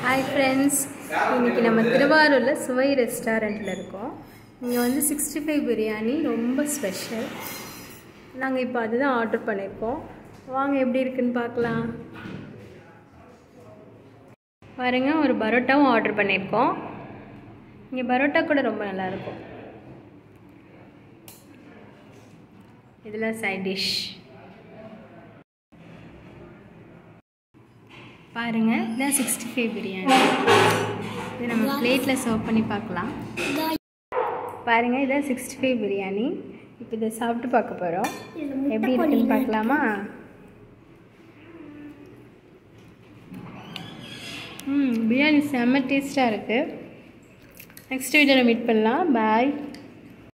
hi friends இன்றைக்கி நம்ம திருவாரூரில் சுவை ரெஸ்டாரண்ட்டில் இருக்கோம் இங்கே வந்து சிக்ஸ்டி ஃபைவ் பிரியாணி ரொம்ப ஸ்பெஷல் நாங்கள் இப்போ அதுதான் ஆர்டர் பண்ணியிருக்கோம் வாங்க எப்படி இருக்குன்னு பார்க்கலாம் பாருங்க ஒரு பரோட்டாவும் ஆர்டர் பண்ணியிருக்கோம் இங்கே பரோட்டா கூட ரொம்ப நல்லாயிருக்கும் இதில் சைட் டிஷ் பாருங்கள் இதான் சிக்ஸ்டி ஃபைவ் பிரியாணி இது நம்ம பிளேட்டில் சர்வ் பண்ணி பார்க்கலாம் பாருங்கள் இதான் சிக்ஸ்டி ஃபைவ் பிரியாணி இப்போ இதை சாப்பிட்டு பார்க்க போகிறோம் எப்படி இருக்குன்னு பார்க்கலாமா ம் பிரியாணி செம்ம டேஸ்ட்டாக இருக்குது நெக்ஸ்ட் வீடியோவில் மீட் பண்ணலாம் பாய்